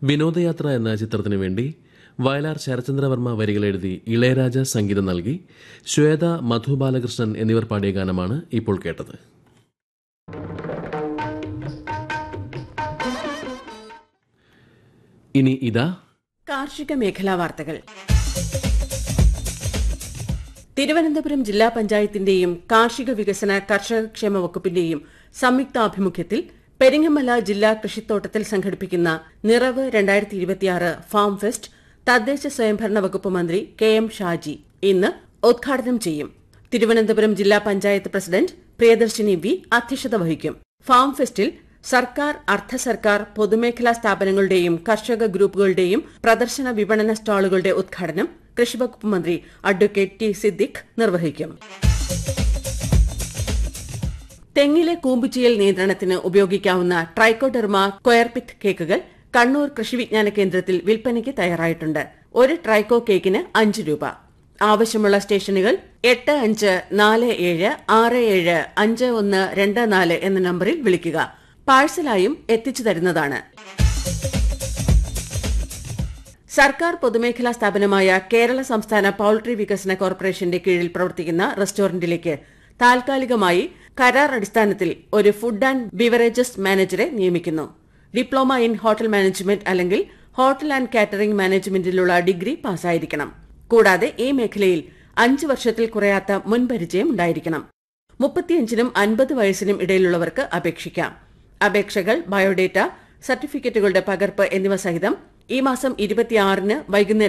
വിനോദയാത്ര എന്ന ചിത്രത്തിനു വേണ്ടി വയലാർ ശരചന്ദ്രവർമ്മ വരികൾ എഴുതി ഇളയരാജ സംഗീതം നൽകി ശ്വേത മധു ബാലകൃഷ്ണൻ എന്നിവർ പാടിയ ഗാനമാണ് ഇപ്പോൾ കേട്ടത് ഇനി ഇതാ കാർഷിക മേഖലാ വാർത്തകൾ തിരുവനന്തപുരം ജില്ലാ പഞ്ചായത്തിന്റെയും കാർഷിക വികസന കർഷകക്ഷേമ വകുപ്പിന്റെയും സംയുക്താഭിമുഖ്യത്തിൽ പെരിങ്ങമല ജില്ലാ കൃഷിത്തോട്ടത്തിൽ സംഘടിപ്പിക്കുന്ന നിറവ് രണ്ടായിരത്തി ഇരുപത്തിയാറ് ഫാം ഫെസ്റ്റ് തദ്ദേശ സ്വയംഭരണ വകുപ്പ് മന്ത്രി കെ എം ഷാജി ഇന്ന് ഉദ്ഘാടനം ചെയ്യും തിരുവനന്തപുരം ജില്ലാ പഞ്ചായത്ത് പ്രസിഡന്റ് പ്രിയദർശിനി വി അധ്യക്ഷത വഹിക്കും ഫാം ഫെസ്റ്റിൽ സർക്കാർ അർദ്ധ സർക്കാർ പൊതുമേഖലാ സ്ഥാപനങ്ങളുടെയും കർഷക ഗ്രൂപ്പുകളുടെയും പ്രദർശന വിപണന സ്റ്റാളുകളുടെ ഉദ്ഘാടനം കൃഷിവകുപ്പ് മന്ത്രി അഡ്വക്കേറ്റ് ടി സിദ്ദിഖ് നിർവഹിക്കും തെങ്ങിലെ കൂമ്പുചീയൽ നിയന്ത്രണത്തിന് ഉപയോഗിക്കാവുന്ന ട്രൈക്കോഡെർമ കൊയർപിറ്റ് കേക്കുകൾ കണ്ണൂർ കൃഷിവിജ്ഞാന കേന്ദ്രത്തിൽ വിൽപ്പനയ്ക്ക് തയ്യാറായിട്ടുണ്ട് ഒരു ട്രൈക്കോ കേക്കിന് അഞ്ച് രൂപ ആവശ്യമുള്ള സ്റ്റേഷനുകൾ എട്ട് അഞ്ച് നാല് ഏഴ് ആറ് ഏഴ് അഞ്ച് ഒന്ന് രണ്ട് നാല് എന്ന നമ്പറിൽ വിളിക്കുക പാഴ്സലായും എത്തിച്ചു തരുന്നതാണ് സർക്കാർ പൊതുമേഖലാ സ്ഥാപനമായ കേരള സംസ്ഥാന പൌൾട്രി വികസന കോർപ്പറേഷന്റെ കീഴിൽ പ്രവർത്തിക്കുന്ന റെസ്റ്റോറന്റിലേക്ക് താൽക്കാലികമായി കരാർ അടിസ്ഥാനത്തിൽ ഒരു ഫുഡ് ആൻഡ് ബിവറേജസ് മാനേജറെ നിയമിക്കുന്നു ഡിപ്ലോമ ഇൻ ഹോട്ടൽ മാനേജ്മെന്റ് അല്ലെങ്കിൽ ഹോട്ടൽ ആൻഡ് കാറ്ററിംഗ് മാനേജ്മെന്റിലുള്ള ഡിഗ്രി പാസ്സായിരിക്കണം കൂടാതെ ഈ മേഖലയിൽ അഞ്ച് വർഷത്തിൽ കുറയാത്ത മുൻപരിചയം ഉണ്ടായിരിക്കണം മുപ്പത്തിയഞ്ചിനും അൻപത് വയസ്സിനും ഇടയിലുള്ളവർക്ക് അപേക്ഷിക്കാം അപേക്ഷകൾ ബയോഡേറ്റ സർട്ടിഫിക്കറ്റുകളുടെ പകർപ്പ് എന്നിവ സഹിതം ഈ മാസം ഇരുപത്തിയാറിന് വൈകുന്നേരം